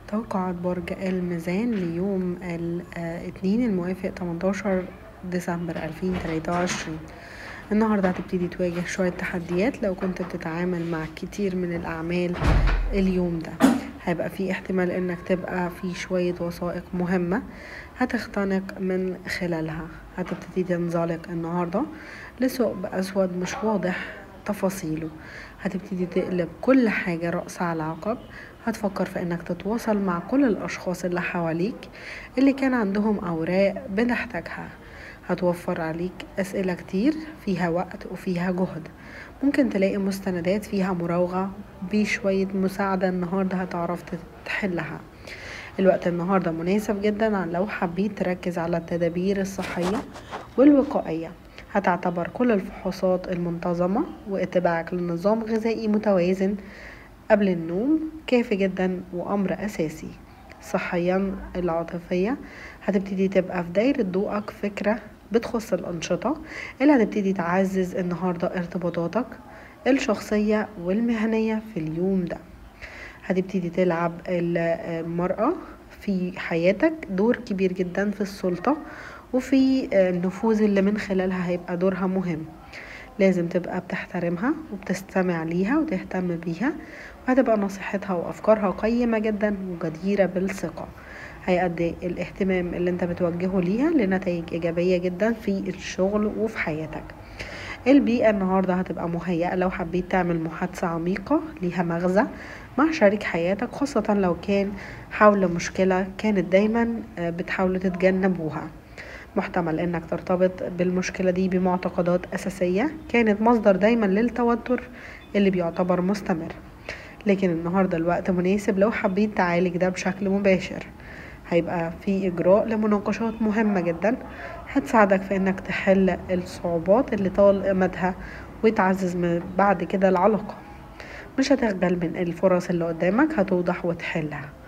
توقعات برج الميزان ليوم الاثنين الموافق 18 ديسمبر 2023 النهاردة هتبتدي تواجه شوية تحديات لو كنت بتتعامل مع كتير من الأعمال اليوم ده هيبقى في احتمال انك تبقى في شوية وثائق مهمة هتختنق من خلالها هتبتدي تنزلق النهاردة لثقب أسود مش واضح تفاصيله هتبتدي تقلب كل حاجة رأس على عقب هتفكر في انك تتواصل مع كل الاشخاص اللي حواليك اللي كان عندهم اوراق بنحتاجها هتوفر عليك اسئلة كتير فيها وقت وفيها جهد ممكن تلاقي مستندات فيها مراوغة بشوية مساعدة النهاردة هتعرف تحلها الوقت النهاردة مناسب جدا لو حبيت تركز على التدابير الصحية والوقائية هتعتبر كل الفحوصات المنتظمة واتباعك لنظام غذائي متوازن قبل النوم كافي جدا وأمر أساسي صحيا العاطفية هتبتدي تبقى في دايرة ضوءك فكرة بتخص الأنشطة اللي هتبتدي تعزز النهاردة ارتباطاتك الشخصية والمهنية في اليوم ده هتبتدي تلعب المرأة في حياتك دور كبير جدا في السلطة وفي النفوذ اللي من خلالها هيبقى دورها مهم لازم تبقى بتحترمها وبتستمع ليها وتهتم بيها وهتبقى نصيحتها وأفكارها قيمة جدا وجديرة بالثقة هيأدي الاهتمام اللي انت بتوجهه ليها لنتائج إيجابية جدا في الشغل وفي حياتك البيئة النهاردة هتبقى مهيئة لو حبيت تعمل محادثة عميقة ليها مغزى مع شريك حياتك خاصة لو كان حول مشكلة كانت دايما بتحاولوا تتجنبوها محتمل انك ترتبط بالمشكلة دي بمعتقدات اساسية كانت مصدر دايما للتوتر اللي بيعتبر مستمر لكن النهاردة الوقت مناسب لو حبيت تعالج ده بشكل مباشر هيبقى في إجراء لمناقشات مهمة جدا هتساعدك في إنك تحل الصعوبات اللي طال أمدها وتعزز من بعد كده العلاقة مش هتخجل من الفرص اللي قدامك هتوضح وتحلها